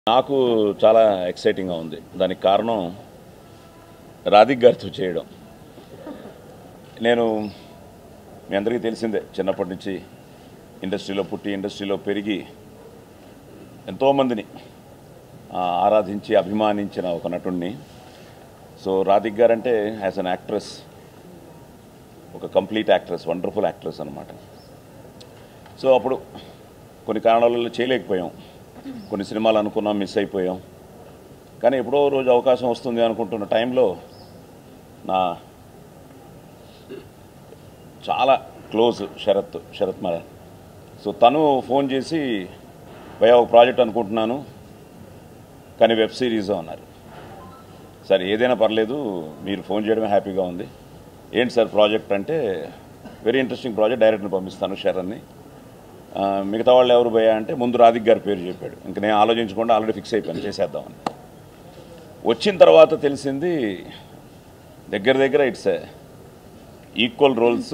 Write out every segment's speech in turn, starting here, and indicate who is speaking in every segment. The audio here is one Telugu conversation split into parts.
Speaker 1: నాకు చాలా ఎక్సైటింగ్గా ఉంది దానికి కారణం రాధిక్ గారితో చేయడం నేను మీ అందరికీ తెలిసిందే చిన్నప్పటి నుంచి ఇండస్ట్రీలో పుట్టి ఇండస్ట్రీలో పెరిగి ఎంతోమందిని ఆ, ఆరాధించి అభిమానించిన ఒక నటుడిని సో రాధిక్ గారు అంటే యాజ్ అన్ యాక్ట్రెస్ ఒక కంప్లీట్ యాక్ట్రెస్ వండర్ఫుల్ యాక్ట్రెస్ అనమాట సో అప్పుడు కొన్ని కారణాలలో చేయలేకపోయాం కొన్ని సినిమాలు అనుకున్నాం మిస్ అయిపోయాం కానీ ఎప్పుడో రోజు అవకాశం వస్తుంది అనుకుంటున్న టైంలో నా చాలా క్లోజ్ శరత్ శరత్ మర సో తను ఫోన్ చేసి భయ ఒక ప్రాజెక్ట్ అనుకుంటున్నాను కానీ వెబ్ సిరీస్ అన్నారు సరే ఏదైనా పర్లేదు మీరు ఫోన్ చేయడమే హ్యాపీగా ఉంది ఏంటి సార్ ప్రాజెక్ట్ అంటే వెరీ ఇంట్రెస్టింగ్ ప్రాజెక్ట్ డైరెక్ట్ని పంపిస్తాను శరణ్ని ఆ, మిగతా వాళ్ళు ఎవరు పోయా అంటే ముందు రాధిక్ గారి పేరు చెప్పాడు ఇంక నేను ఆలోచించకుండా ఆల్రెడీ ఫిక్స్ అయిపోయాను చేసేద్దామని వచ్చిన తర్వాత తెలిసింది దగ్గర దగ్గర ఇట్స్ ఈక్వల్ రోల్స్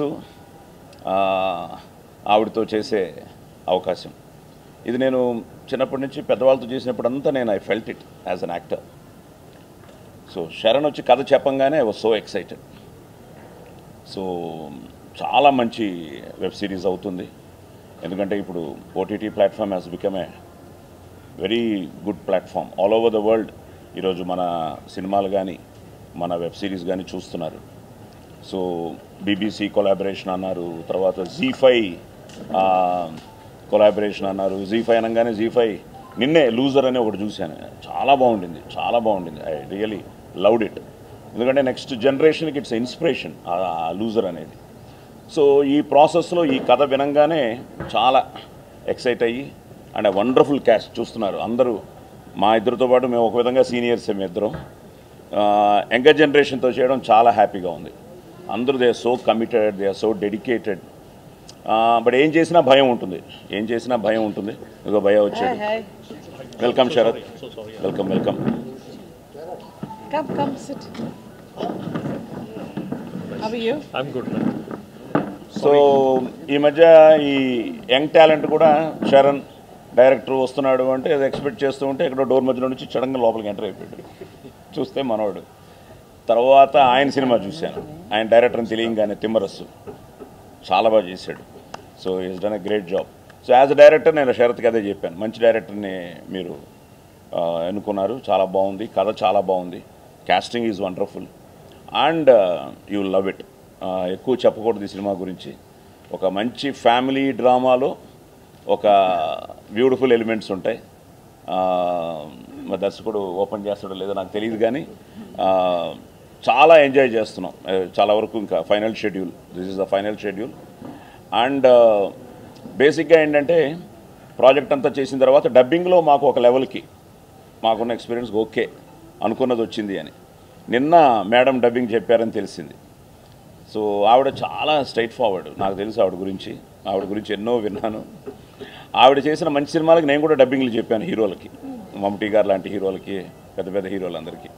Speaker 1: ఆవిడతో చేసే అవకాశం ఇది నేను చిన్నప్పటి నుంచి పెద్దవాళ్ళతో చేసినప్పుడంతా నేను I felt it as an actor so Sharan వచ్చి కథ చెప్పంగానే I was so excited so చాలా మంచి వెబ్ సిరీస్ అవుతుంది ఎందుకంటే ఇప్పుడు OTT platform has become a very good platform all over the world ఈరోజు మన సినిమాలు కానీ మన వెబ్ సిరీస్ కానీ చూస్తున్నారు సో బీబీసీ కొలాబరేషన్ అన్నారు తర్వాత జీ ఫైవ్ కొలాబరేషన్ అన్నారు జీ ఫైవ్ అనగానే జీ ఫైవ్ నిన్నే లూజర్ అనే ఒకటి చూశాను చాలా బాగుండింది చాలా బాగుండింది ఐ రియలీ లవ్డ్ ఇట్ ఎందుకంటే నెక్స్ట్ జనరేషన్కి ఇట్స్ ఇన్స్పిరేషన్ ఆ లూజర్ అనేది సో ఈ ప్రాసెస్లో ఈ కథ వినంగానే చాలా ఎక్సైట్ అయ్యి అండ్ వండర్ఫుల్ క్యాస్ట్ చూస్తున్నారు అందరూ మా ఇద్దరితో పాటు మేము ఒక విధంగా సీనియర్స్ మేము ఇద్దరం యంగర్ జనరేషన్తో చేయడం చాలా హ్యాపీగా ఉంది అందరూ they are so committed they are so dedicated but ఏం చేసినా భయం ఉంటుంది ఏం చేసినా భయం ఉంటుంది ఇదిగో భయం వచ్చాడు
Speaker 2: Hi,
Speaker 1: welcome Sharath welcome welcome
Speaker 2: hi. Come, come, sit. How are you?
Speaker 3: I'm good.
Speaker 1: So ఈ మధ్య ఈ యంగ్ టాలెంట్ కూడా శరణ్ డైరెక్టర్ వస్తున్నాడు అంటే అది ఎక్స్పెక్ట్ చేస్తూ ఉంటే ఇక్కడ డోర్ మధ్యలో నుంచి సడన్గా లోపలికి ఎంటర్ అయిపోయాడు చూస్తే మనోడు తర్వాత ఆయన సినిమా చూశాను ఆయన డైరెక్టర్ని తెలియంగానే తిమ్మరస్సు చాలా బాగా చేశాడు so is done a great job so as a director నేను శరత్కి అదే చెప్పాను మంచి డైరెక్టర్ని మీరు ఆ, ఎన్నుకున్నారు చాలా బాగుంది కథ చాలా బాగుంది casting is wonderful and you love it ఎక్కువ చెప్పకూడదు ఈ సినిమా గురించి ఒక మంచి ఫ్యామిలీ డ్రామాలో ఒక బ్యూటిఫుల్ ఎలిమెంట్స్ ఉంటాయి ఆ, మా దర్శకుడు ఓపెన్ చేస్తాడో లేదో నాకు తెలియదు కానీ ఆ, చాలా ఎంజాయ్ చేస్తున్నాం ఆ, చాలా వరకు ఇంకా final schedule this is the final schedule and బేసిక్గా ఏంటంటే ప్రాజెక్ట్ అంతా చేసిన తర్వాత డబ్బింగ్లో మాకు ఒక లెవెల్కి మాకున్న ఎక్స్పీరియన్స్ ఓకే అనుకున్నది వచ్చింది అని నిన్న మేడం డబ్బింగ్ చెప్పారని తెలిసింది సో ఆవిడ చాలా స్ట్రైట్ ఫార్వర్డ్ నాకు తెలుసు ఆవిడ గురించి ఆవిడ గురించి ఎన్నో విన్నాను ఆవిడ చేసిన మంచి సినిమాలకి నేను కూడా డబ్బింగ్లు చెప్పాను హీరోలకి మమ్టీ గారు లాంటి హీరోలకి పెద్ద పెద్ద హీరోలందరికీ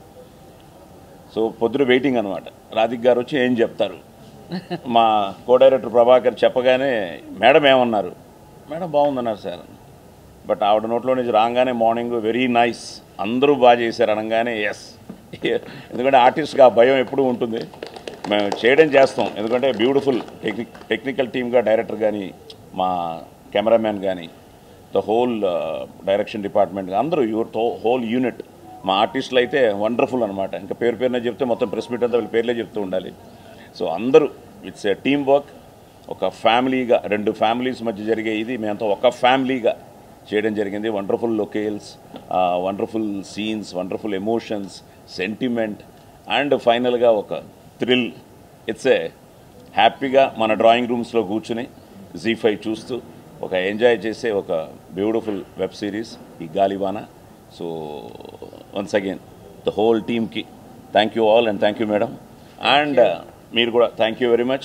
Speaker 1: సో పొద్దున వెయిటింగ్ అనమాట రాధిక్ గారు వచ్చి ఏం చెప్తారు మా కో డైరెక్టర్ ప్రభాకర్ చెప్పగానే మేడం ఏమన్నారు మేడం బాగుందన్నారు సార్ బట్ ఆవిడ నోట్లో నుంచి రాగానే మార్నింగ్ వెరీ నైస్ అందరూ బాగా చేశారు అనగానే ఎస్ ఎందుకంటే ఆర్టిస్ట్గా ఆ భయం ఎప్పుడూ ఉంటుంది మేము చేయడం చేస్తాం ఎందుకంటే బ్యూటిఫుల్ టెక్నిక్ టెక్నికల్ టీమ్గా డైరెక్టర్ కానీ మా కెమెరామ్యాన్ కానీ ద హోల్ డైరెక్షన్ డిపార్ట్మెంట్ అందరూ యువర్ హోల్ యూనిట్ మా ఆర్టిస్టులు అయితే వండర్ఫుల్ అనమాట ఇంకా పేరు పేరునే చెప్తే మొత్తం ప్రెస్ మీట్ అంతా వీళ్ళ పేర్లే చెప్తూ ఉండాలి సో అందరూ ఇట్స్ ఏ టీమ్ వర్క్ ఒక ఫ్యామిలీగా రెండు ఫ్యామిలీస్ మధ్య జరిగే ఇది మేమంతా ఒక ఫ్యామిలీగా చేయడం జరిగింది wonderful locales wonderful scenes wonderful emotions sentiment and ఫైనల్గా ఒక థ్రిల్ ఇట్స్ ఏ హ్యాపీగా మన డ్రాయింగ్ రూమ్స్లో కూర్చుని జీ ఫైవ్ చూస్తూ ఒక ఎంజాయ్ చేసే ఒక బ్యూటిఫుల్ వెబ్ సిరీస్ ఈ Gaalivaana so once again the whole టీమ్కి thank you all and thank you madam and మీరు కూడా థ్యాంక్ యూ వెరీ మచ్